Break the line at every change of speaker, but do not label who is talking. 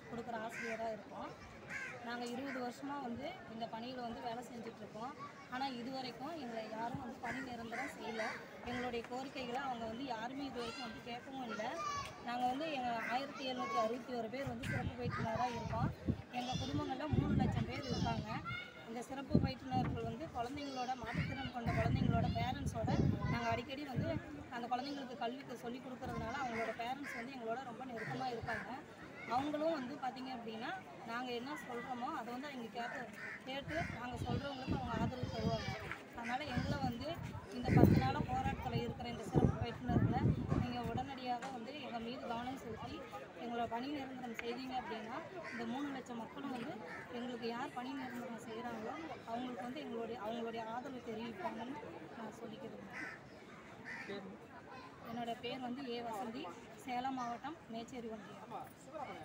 கொடுக்குற ஆசிரியராக இருக்கோம் நாங்கள் இருபது வருஷமாக வந்து இந்த பணியில் வந்து வேலை செஞ்சுட்ருக்கோம் ஆனால் இது வரைக்கும் எங்களை யாரும் வந்து பணி நிரந்தரம் செய்யலை எங்களுடைய கோரிக்கைகளை அவங்க வந்து யாருமே இது வரைக்கும் வந்து கேட்கவும் இல்லை நாங்கள் வந்து எங்கள் ஆயிரத்தி எழுநூற்றி அறுபத்தி ஒரு பேர் வந்து சிறப்பு பயிற்றுனராக இருக்கோம் எங்கள் குடும்பங்களில் மூணு லட்சம் பேர் இருக்காங்க இந்த சிறப்பு பயிற்றுனர்கள் வந்து குழந்தைங்களோட மாற்றுத்திறன் கொண்ட குழந்தைங்களோட பேரண்ட்ஸோட நாங்கள் அடிக்கடி வந்து அந்த குழந்தைங்களுக்கு கல்விக்கு சொல்லி கொடுக்கறதுனால அவங்களோட பேரண்ட்ஸ் வந்து எங்களோட ரொம்ப நெருக்கமாக இருக்காங்க அவங்களும் வந்து பார்த்திங்க அப்படின்னா நாங்கள் என்ன சொல்கிறோமோ அதை வந்து அவங்க கேட்டு கேட்டு நாங்கள் சொல்கிறவங்களுக்கு அவங்க ஆதரவு தருவாங்க அதனால் எங்களை வந்து இந்த பத்து நாளாக போராட்டத்தில் இருக்கிற இந்த சிறப்பு பயிற்றுனர்களை நீங்கள் உடனடியாக வந்து எங்கள் மீது கவனம் செலுத்தி எங்களோட பணி நிரந்தரம் செய்தீங்க அப்படின்னா இந்த மூணு லட்சம் மக்களும் வந்து எங்களுக்கு யார் பணி நிரந்தரம் செய்கிறாங்களோ அவங்களுக்கு வந்து எங்களுடைய அவங்களுடைய ஆதரவு தெரிவிப்பாங்கன்னு நான் சொல்லிக்கிறேன் என்னோட பேர் வந்து ஏ வசந்தி சேலம் மாவட்டம் மேச்சேரி ஒன்றியம்